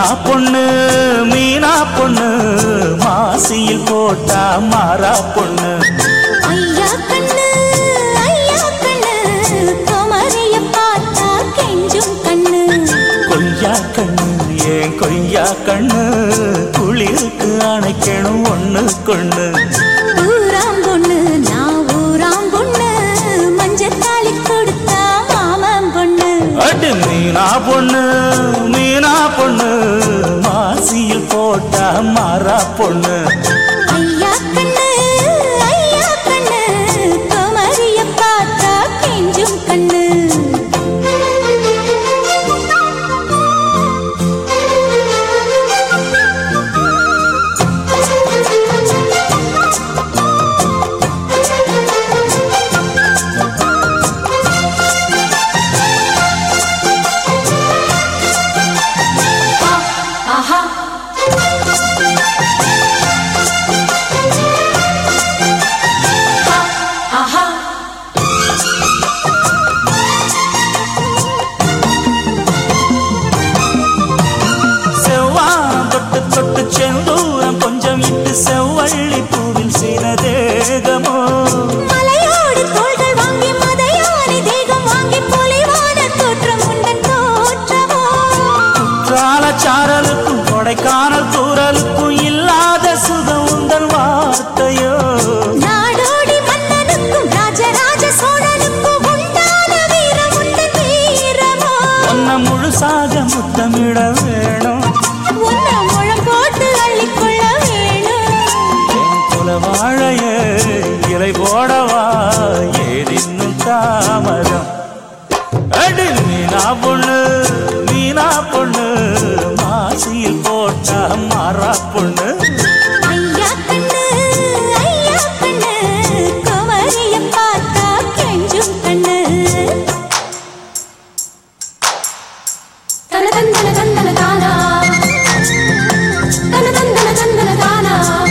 பொண்ணு மீனா பொண்ணு மாசியில் போட்டா மாறா பொண்ணு ஐயா கண்ணு ஐயா கண்ணு குமரிய பார்த்தா கெஞ்சும் கண்ணு கொய்யா கண்ணு ஏன் கொய்யா கண்ணு குளிருக்கு அணைக்கணும் ஒண்ணு கொண்ணு ஊராம் பொண்ணு நான் ஊராம் பொண்ணு மஞ்சத்தாளி கொடுத்தா மாமன் பொண்ணு அடு மீனா பொண்ணு மீனா பொண்ணு மாசியில் போட்டா மாறா பொண்ணு ஐயா கண்ணு ஐயா கண்ணு குமரிய பார்த்தா கெஞ்சும் கண்ணு ஆஹா ஆஹா செவ்வானம் தொட்டு தொட்டு செந்தூரம் கொஞ்சம் இட்டு செவ்வள்ளி பூவில் சினதேகமோ மலையோடு தோள்கள் வாங்கி மதையானை தேகம் வாங்கி பொலிவான தோற்றம் உண்டன் தோற்றமோ குற்றால சாரலுக்கும் கொடைக்கானல் தூரலுக்கும் இல்லாத சுகம் உந்தன் வார்த்தையோ நாடோடி மன்னனுக்கும் ராஜராஜ சோழனுக்கும் உண்டான வீரம் உண்டன் வீரமோ ஒன்ன முழுசாக முத்தமிட வேணும் உன்ன முழம் போட்டு அள்ளிக்கொள்ள வேணும் என் குல வாழைய இலை போடவா ஏதின்னும் தாமதம் அடி மீனா பொண்ணு மீனா பொண்ணு மாசியில் போட்டா மாறா பொண்ணு ஐயா கண்ணு ஐயா கண்ணு குமரிய பார்த்தா கெஞ்சும் கண்ணு தன தந்தன தந்தன தானா தன தந்தன தந்தன தானா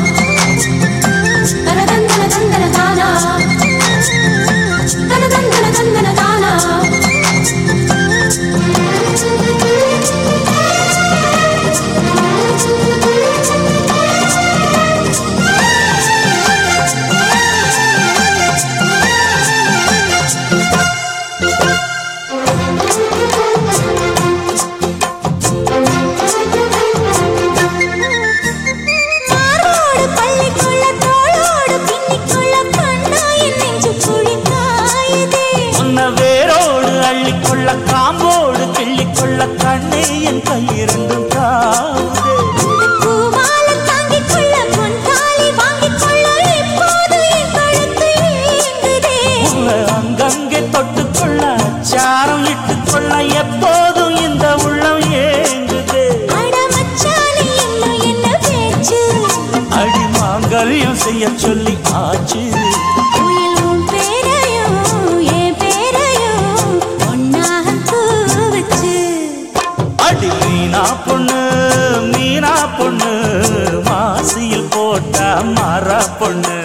தன தந்தன தந்தன தானா தன தந்தன தந்தன தானா மாரோடு பள்ளிக்குள்ள தோளோடு பின்னிக்குள்ள கண்ணாயின் நெஞ்சு குழி காயுதே உன்ன வேரோடு அள்ளிக்கொள்ள காம்போடு கிள்ளிக்கொள்ள கண்ணே என் கையிரண்டும் காவுதே பூமால தாங்கிக் கொள்ள பொன்தாலி வாங்கிக் கொள்ள இப்போது என் கழுத்து ஏங்குதே உன்னை அங்கங்கே தொட்டுக்கொள்ள அச்சாரம் இட்டுக்கொள்ள எப்போதும் இந்த உள்ளம் ஏங்குதே அட மச்சானே இன்னும் என்ன பேச்சு அடி மாங்கல்யம் செய்ய சொல்லி ஆச்சு உயில் உன் பேரையும் என் பேரையும் ஒன்னாக கூவச்சு அடி மீனா பொண்ணு மீனா பொண்ணு மாசியில் போட்டா மாறா பொண்ணு